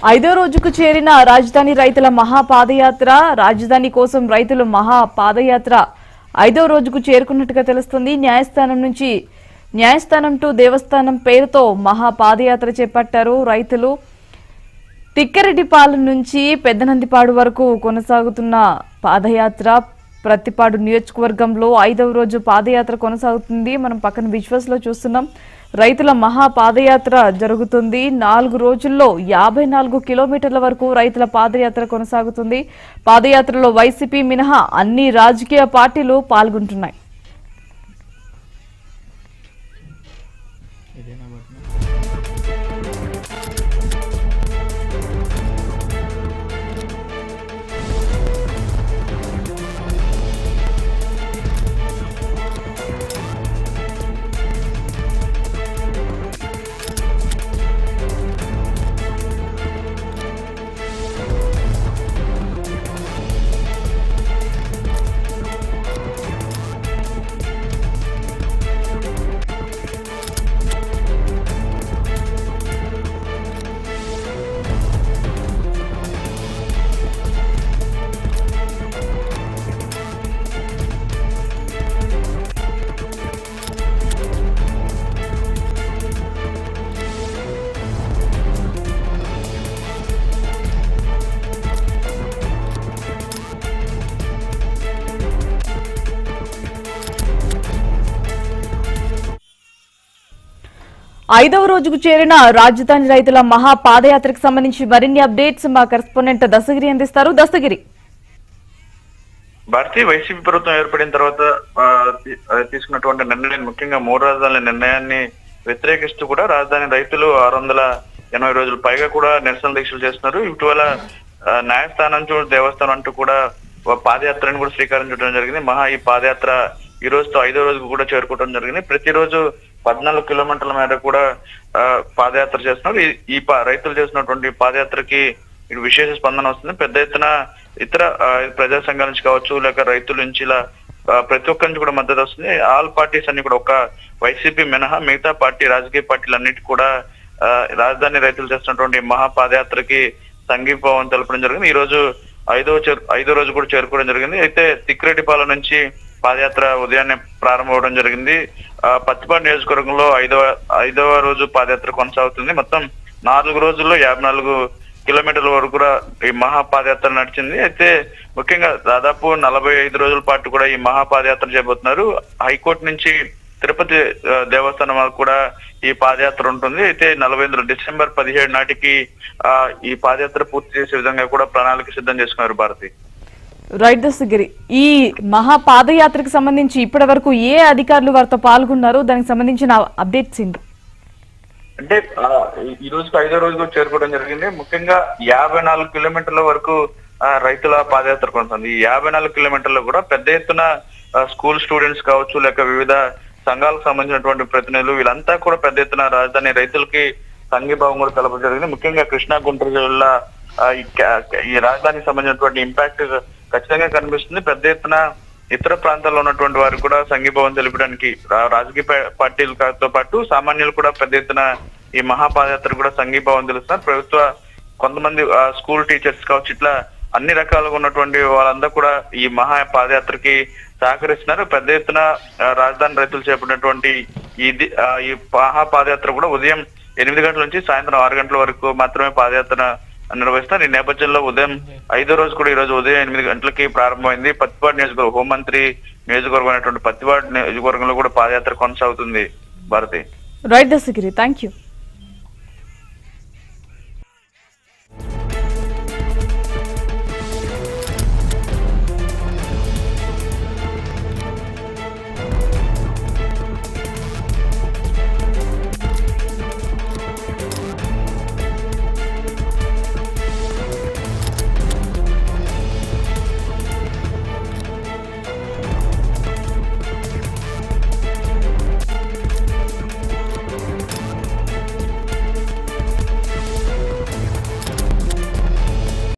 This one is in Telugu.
ఐదో రోజుకు చేరిన రాజధాని రైతుల మహా పాదయాత్ర రాజధాని కోసం రైతులు మహా పాదయాత్ర ఐదో రోజుకు చేరుకున్నట్టుగా తెలుస్తుంది న్యాయస్థానం నుంచి న్యాయస్థానం టు దేవస్థానం పేరుతో మహా పాదయాత్ర చేపట్టారు రైతులు తిక్కరెడ్డిపాలెం నుంచి పెద్దనందిపాడు వరకు కొనసాగుతున్న పాదయాత్ర ప్రతిపాడు నియోజకవర్గంలో ఐదవ రోజు పాదయాత్ర కొనసాగుతుంది మనం పక్కన విజువల్స్ లో చూస్తున్నాం రైతుల మహా పాదయాత్ర జరుగుతుంది నాలుగు రోజుల్లో యాభై నాలుగు కిలోమీటర్ల వరకు రైతుల పాదయాత్ర కొనసాగుతుంది పాదయాత్రలో వైసీపీ మినహా అన్ని రాజకీయ పార్టీలు పాల్గొంటున్నాయి ఐదవ రోజుకు చేరిన రాజధాని రైతుల మహా పాదయాత్రకు సంబంధించి మరిన్ని అప్డేట్స్ మా కరెస్పాండెంట్ దశగిరి అందిస్తారు దశగిరి భారతీయ వైసీపీ ప్రభుత్వం ఏర్పడిన తర్వాత ఆ, తీ- ఆ, తీసుకున్నటువంటి నిర్ణయం ముఖ్యంగా మూడు రాజధానుల నిర్ణయాన్ని వ్యతిరేకిస్తూ కూడా రాజధాని రైతులు ఆరు వందల ఎనభై రోజులు పైగా కూడా నిరసన దీక్షలు చేస్తున్నారు ఇటీవల ఆ, న్యాయస్థానం చూ దేవస్థానం అంటూ కూడా ఒక పాదయాత్రని కూడా శ్రీకారం చుట్టడం జరిగింది మహా ఈ పాదయాత్ర ఈ రోజుతో ఐదో రోజుకు కూడా చేరుకోవడం జరిగింది ప్రతిరోజు పద్నాలుగు కిలోమీటర్ల మేర కూడా ఆ, పాదయాత్ర చేస్తున్నారు ఈ- ఈ పా- రైతులు చేస్తున్నటువంటి పాదయాత్రకి ఇది విశేష స్పందన వస్తుంది పెద్ద ఎత్తున ఇతర ఆ, ప్రజా సంఘాల నుంచి కావచ్చు లేక రైతుల నుంచి ఇలా ఆ, ప్రతి ఒక్కరి నుంచి కూడా మద్దతు వస్తుంది ఆల్ పార్టీస్ అన్ని కూడా ఒక వైసీపీ మినహా మిగతా పార్టీ రాజకీయ పార్టీలు అన్నిటి కూడా ఆ, రాజధాని రైతులు చేస్తున్నటువంటి మహా పాదయాత్రకి సంఘీభావం తెలపడం జరిగింది ఈ రోజు ఐదో చేరు- ఐదో రోజు కూడా చేరుకోవడం జరిగింది అయితే తిక్కిరెడ్డిపాలెం నుంచి పాదయాత్ర ఉదయాన్నే ప్రారంభం అవడం జరిగింది ఆ, పత్తిపాడు నియోజకవర్గంలో ఐదవ ఐదవ రోజు పాదయాత్ర కొనసాగుతుంది మొత్తం నాలుగు రోజుల్లో యాభై నాలుగు కిలోమీటర్ల వరకు కూడా ఈ మహా పాదయాత్ర నడిచింది అయితే ముఖ్యంగా దాదాపు నలభై ఐదు రోజుల పాటు కూడా ఈ మహా పాదయాత్ర చేయబోతున్నారు హైకోర్టు నుంచి తిరుపతి ఆ, దేవస్థానం వరకు కూడా ఈ పాదయాత్ర ఉంటుంది అయితే నలభై ఎనిమిది డిసెంబర్ పదిహేడు నాటికి ఆ ఈ పాదయాత్ర పూర్తి చేసే విధంగా కూడా ప్రణాళిక సిద్ధం చేసుకున్నారు భారతి రైట్ దశగిరి ఈ మహా పాదయాత్రకు సంబంధించి ఇప్పటి వరకు ఏ అధికారులు వారితో పాల్గొన్నారు దానికి సంబంధించిన అప్డేట్స్ ఏంటి అంటే ఆ, ఈ- ఈ రోజుకు ఐదో రోజుకు చేరుకోవడం జరిగింది ముఖ్యంగా యాభై నాలుగు కిలోమీటర్ల వరకు ఆ, రైతుల పాదయాత్ర కొనసాగింది ఈ యాభై నాలుగు కిలోమీటర్లు కూడా పెద్ద ఎత్తున ఆ, స్కూల్ స్టూడెంట్స్ కావచ్చు లేక వివిధ సంఘాలకు సంబంధించినటువంటి ప్రతినిధులు వీళ్ళంతా కూడా పెద్ద ఎత్తున రాజధాని రైతులకి సంఘీభావం కూడా తెలపడం జరిగింది ముఖ్యంగా కృష్ణా గుంటూరు జిల్లా ఆ, ఈ కా- ఈ రాజధానికి సంబంధించినటువంటి ఇంపాక్ట్ ఖచ్చితంగా కనిపిస్తుంది పెద్ద ఎత్తున ఇతర ప్రాంతాల్లో ఉన్నటువంటి వారు కూడా సంఘీభావం తెలిపడానికి రా- రాజకీయ పా- పార్టీలతో పాటు సామాన్యులు కూడా పెద్ద ఎత్తున ఈ మహాపాదయాత్ర కూడా సంఘీభావం తెలుస్తున్నారు ప్రభుత్వ కొంతమంది ఆ, స్కూల్ టీచర్స్ కావచ్చు ఇట్లా అన్ని రకాలుగా ఉన్నటువంటి వాళ్ళందరూ కూడా ఈ మహా పాదయాత్రకి సహకరిస్తున్నారు పెద్ద ఎత్తున ఆ, రాజధాని రైతులు చేపట్టినటువంటి ఇది ఆ, ఈ మహా పాదయాత్ర కూడా ఉదయం ఎనిమిది గంటల నుంచి సాయంత్రం ఆరు గంటల వరకు మాత్రమే పాదయాత్ర నిర్వహిస్తారు ఈ నేపథ్యంలో ఉదయం ఐదో రోజు కూడా ఈ రోజు ఉదయం ఎనిమిది గంటలకి ప్రారంభమైంది పత్తిపాడు నియోజకవర్గం హోంమంత్రి నియోజకవర్గం అయినటువంటి పత్తిపాడు నియోజకవర్గంలో కూడా పాదయాత్ర కొనసాగుతుంది భారతి రైట్ దశగిరి థ్యాంక్ యూ